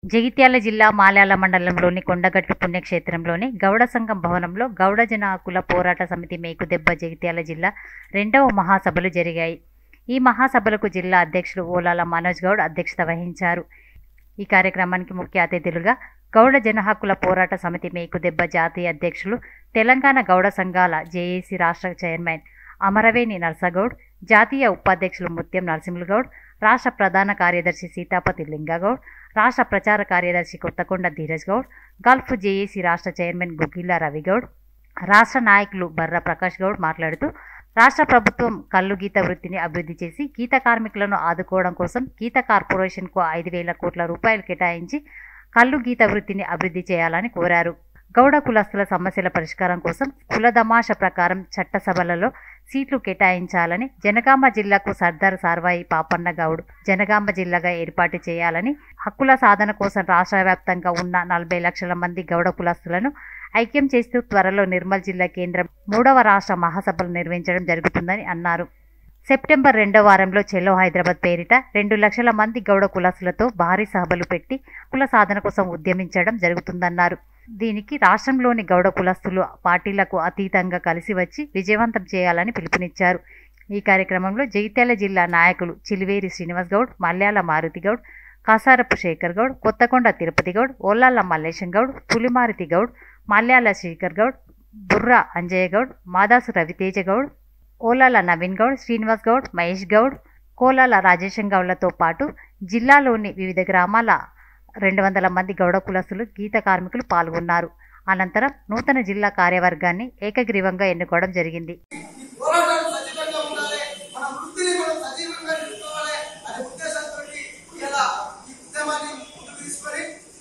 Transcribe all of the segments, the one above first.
జగిత్యాల జిల్లా మాల్యాల మండలంలోని కొండగట్టు పుణ్యక్షేత్రంలోని గౌడ సంఘం భవనంలో గౌడ జన హక్కుల పోరాట సమితి మేకుదెబ్బ జగిత్యాల జిల్లా రెండవ మహాసభలు జరిగాయి ఈ మహాసభలకు జిల్లా అధ్యక్షులు ఓలాల మనోజ్ గౌడ్ అధ్యక్షత వహించారు ఈ కార్యక్రమానికి ముఖ్య అతిథులుగా గౌడ జన హక్కుల పోరాట సమితి మేకుదెబ్బ జాతీయ అధ్యక్షులు తెలంగాణ గౌడ సంఘాల జేఏసీ రాష్ట్ర చైర్మన్ అమరవేణి నర్సగౌడ్ జాతీయ ఉపాధ్యక్షులు ముత్యం నరసింహులు గౌడ్ రాష్ట్ర ప్రధాన కార్యదర్శి సీతాపతి లింగగౌడ్ రాష్ట్ర ప్రచార కార్యదర్శి కొత్తకొండ ధీరజ్ గౌడ్ గల్ఫ్ జేఏసీ రాష్ట్ర చైర్మన్ గుగ్గిల్ల రవిగౌడ్ రాష్ట్ర నాయకులు బర్ర ప్రకాష్ గౌడ్ మాట్లాడుతూ రాష్ట్ర ప్రభుత్వం కళ్ళు గీత వృత్తిని అభివృద్ధి చేసి గీత కార్మికులను ఆదుకోవడం కోసం గీత కార్పొరేషన్కు ఐదు వేల కోట్ల రూపాయలు కేటాయించి కళ్ళు గీత వృత్తిని అభివృద్ధి చేయాలని కోరారు గౌడ కులస్తుల సమస్యల పరిష్కారం కోసం కుల దమాష ప్రకారం చట్టసభలలో సీట్లు కేటాయించాలని జనగామ జిల్లాకు సర్దార్ సార్వాయి పాపన్న గౌడ్ జనగామ జిల్లాగా ఏర్పాటు చేయాలని హక్కుల సాధన కోసం రాష్ట్ర వ్యాప్తంగా ఉన్న నలభై లక్షల మంది గౌడ కులస్తులను ఐక్యం చేస్తూ త్వరలో నిర్మల్ జిల్లా కేంద్రం మూడవ రాష్ట్ర మహాసభలు నిర్వహించడం జరుగుతుందని అన్నారు సెప్టెంబర్ రెండో వారంలో చెలో హైదరాబాద్ పేరిట రెండు లక్షల మంది గౌడ కులస్తులతో భారీ సభలు పెట్టి కుల సాధన కోసం ఉద్యమించడం జరుగుతుందన్నారు దీనికి రాష్ట్రంలోని గౌడ కులస్తులు పార్టీలకు అతీతంగా కలిసి వచ్చి విజయవంతం చేయాలని పిలుపునిచ్చారు ఈ కార్యక్రమంలో జగిత్యాల జిల్లా నాయకులు చిలివేరి శ్రీనివాస్ గౌడ్ మల్యాల మారుతి గౌడ్ కాసారపు శేఖర్ గౌడ్ కొత్తకొండ తిరుపతి గౌడ్ ఓల్లాల మల్లేశం గౌడ్ పులిమారుతి గౌడ్ మల్యాల శేఖర్ గౌడ్ బుర్రా అంజయ్య గౌడ్ మాదాసు రవితేజ గౌడ్ ఓలాల నవీన్ గౌడ్ శ్రీనివాస్ గౌడ్ మహేష్ గౌడ్ కోలాల రాజేశం గౌడ్లతో పాటు జిల్లాలోని వివిధ గ్రామాల రెండు వందల మంది గౌడ కులస్తులు గీత కార్మికులు పాల్గొన్నారు అనంతరం నూతన జిల్లా కార్యవర్గాన్ని ఏకగ్రీవంగా ఎన్నుకోవడం జరిగింది పోరాటాలు సజీవంగా ఉండాలి మన వృత్తిని మనం సజీవంగా నిలుపుకోవాలి అనే ఉద్దేశంతో ఇలా ఈ ఉద్యమాన్ని ముందుకు తీసుకొని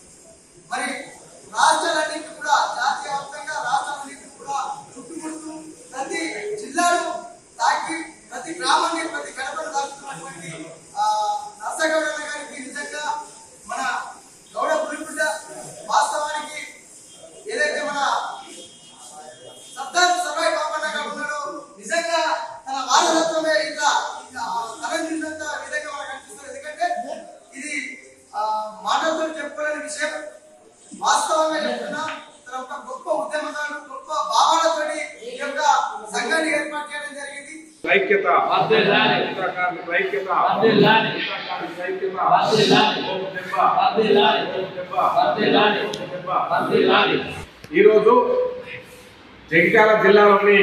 మరి రాష్ట్రాలన్నింటి కూడా జాతీయ వ్యాప్తంగా రాష్ట్రాలన్నింటి కూడా చుట్టుముడుతూ ప్రతి జిల్లాను తాకి ప్రతి గ్రామాన్ని ప్రతి గడపను తాకుతున్నటువంటి ఆ, నర్సగౌడ గారికి నిజంగా మన గౌడ పులిపుడ్డ వాస్తవానికి ఏదైతే మన సర్దార్ సర్వాయి పాపన్న గారు ఉన్నాడు నిజంగా తన వారసత్వమే ఇట్లా తరంగినంత విధంగా మనకు అనిపిస్తుంది ఎందుకంటే ఇది ఆ, మాటలతో చెప్పుకోలేని విషయం వాస్తవంగా చెప్తున్నా తన ఒక గొప్ప ఉద్యమకారుడు గొప్ప భావాలతోటి ఈ యొక్క సంఘాన్ని ఏర్పాటు చేయడం జరిగింది ఐక్యత వర్ధిల్లాలి. ఉత్తరాఖండ్ ఐక్యత వర్ధిల్లాలి. ఉత్తరాఖండ్ ఐక్యత వర్ధిల్లాలి. ఓం దెబ్బ. వర్ధిల్లాలి. ఓం దెబ్బ. వర్ధిల్లాలి. ఓం దెబ్బ. వర్ధిల్లాలి. ఈరోజు జగిత్యాల జిల్లాలోని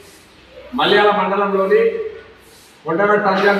మలయాళ మండలంలోని కొండగట్టు అంజన్న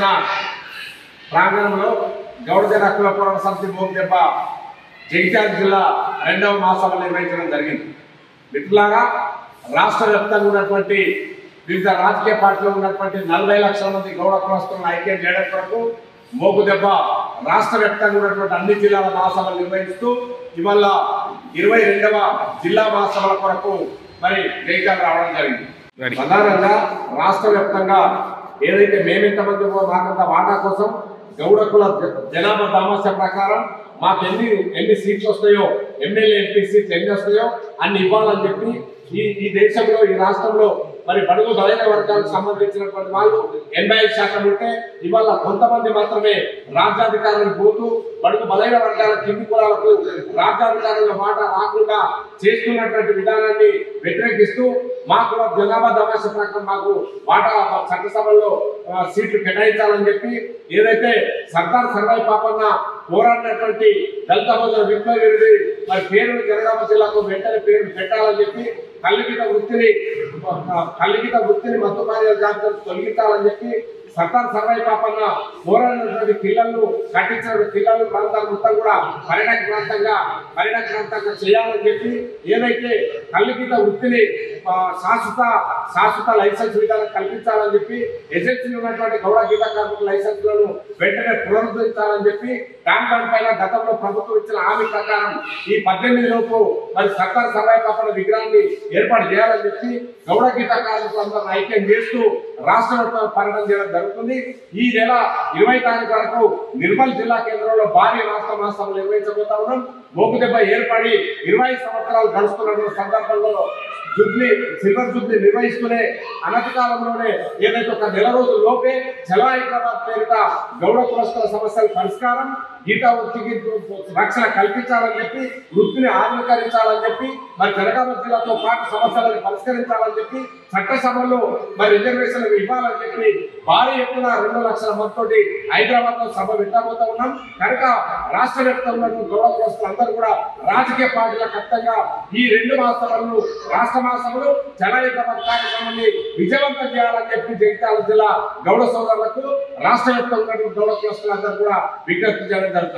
ప్రాంగణంలో గౌడజన హక్కుల పోరాట సమితి ఓం దెబ్బ జగిత్యాల జిల్లా రెండవ మహాసభ నిర్వహించడం జరిగింది మిత్రులారా రాష్ట్ర వ్యాప్తంగా ఉన్నటువంటి వివిధ రాజకీయ పార్టీలో ఉన్నటువంటి నలభై లక్షల మంది గౌడ కులస్తులను ఐక్యం చేయడం కొరకు మోగు దెబ్బ రాష్ట్ర వ్యాప్తంగా ఉన్నటువంటి అన్ని జిల్లాల మహాసభలు నిర్వహిస్తూ ఇవాళ ఇరవై రెండవ జిల్లా మహాసభల కొరకు మరి జగిత్యాల రావడం జరిగింది ప్రధానంగా రాష్ట్ర వ్యాప్తంగా ఏదైతే మేమెంతమంది మాకంత వాటా కోసం గౌడ కుల జ- జనాభా దామస్య ప్రకారం మాకు ఎన్ని ఎన్ని సీట్లు వస్తాయో ఎమ్మెల్యే ఎంపీ సీట్లు ఎన్ని వస్తాయో అన్ని ఇవ్వాలని చెప్పి ఈ ఈ దేశంలో ఈ రాష్ట్రంలో మరి బడుగు బలైన వర్గాలకు సంబంధించినటువంటి వాళ్ళు ఎనభై ఐదు శాతం ఉంటే ఇవాళ కొంతమంది మాత్రమే రాజ్యాధికారులకు పోతూ బడుగు బలైన వర్గాల కింది కులాలకు రాజ్యాధికారుల మాట రాకుండా చేస్తున్నటువంటి విధానాన్ని వ్యతిరేకిస్తూ మాకు జనాభా దమాష ప్రకారం మాకు వాటా చట్టసభల్లో ఆ, సీట్లు కేటాయించాలని చెప్పి ఏదైతే సర్దార్ సర్వాయి పాపన్న పోరాడినటువంటి దళిత బంధువుల విప్లవీరుడి మరి పేరును జనగామ జిల్లాకు వెంటనే పేరు పెట్టాలని చెప్పి కల్లిగిత వృత్తిని ఆ, కల్లిగిత వృత్తిని మత్తు కార్యాల జాబితా తొలగించాలని చెప్పి సర్దార్ సర్వాయి పాపన్న పోరాడినటువంటి పిల్లలను కట్టించిన పిల్లలు ప్రాంతాలు మొత్తం కూడా పర్యాటక ప్రాంతంగా పర్యాటక ప్రాంతంగా చేయాలని చెప్పి ఏదైతే కల్లిగిత వృత్తిని ఆ, శాశ్వత శాశ్వత లైసెన్స్ విధానం కల్పించాలని చెప్పి ఏజెన్సీలు ఉన్నటువంటి గౌడ గీత కార్మికుల లైసెన్స్లను వెంటనే పునరుద్ధరించాలని చెప్పి ట్యాంక్ బండ్ పైన గతంలో ప్రభుత్వం ఇచ్చిన హామీ ప్రకారం ఈ పద్దెనిమిది లోపు మరి సర్దార్ సర్వాయి పాపన్న విగ్రహాన్ని ఏర్పాటు చేయాలని చెప్పి గౌడ గీత కార్మికులందరూ ఐక్యం చేస్తూ రాష్ట్ర వ్యాప్తంగా పర్యటన చేయడం జరుగుతుంది ఈ నెల ఇరవై తారీఖు వరకు నిర్మల్ జిల్లా కేంద్రంలో భారీ రాష్ట్ర మహాసభలు నిర్వహించబోతా ఉన్నాం మోపు దెబ్బ ఏర్పడి ఇరవై సంవత్సరాలు గడుస్తున్న సందర్భంలో జుబ్లీ సిల్వర్ జుబ్లీ నిర్వహిస్తూనే అనతి కాలంలోనే ఏదైతే ఒక నెల రోజుల లోపే చలా హైదరాబాద్ పేరిట గౌడ కులస్తుల సమస్యల పరిష్కారం గీత వృత్తికి రక్షణ కల్పించాలని చెప్పి వృత్తిని ఆధునీకరించాలని చెప్పి మరి జనగామ జిల్లాతో పాటు సమస్యలను పరిష్కరించాలని చెప్పి చట్టసభల్లో మరి రిజర్వేషన్లు ఇవ్వాలని చెప్పి భారీ ఎత్తున రెండు లక్షల మందితోటి హైదరాబాద్ లో సభ పెట్టబోతా ఉన్నాం కనుక రాష్ట్ర వ్యాప్తంగా ఉన్నటువంటి గౌరవ కులస్తులు అందరూ కూడా రాజకీయ పార్టీల ఖచ్చితంగా ఈ రెండు మహాసభలను రాష్ట్ర మహాసభలు జనయుద్ధ కార్యక్రమాన్ని విజయవంతం చేయాలని చెప్పి జగిత్యాల జిల్లా గౌడ సోదరులకు రాష్ట్ర వ్యాప్తంగా ఉన్నటువంటి గౌడ కులస్తులందరూ కూడా విజ్ఞప్తి చేయడం జరుగుతుంది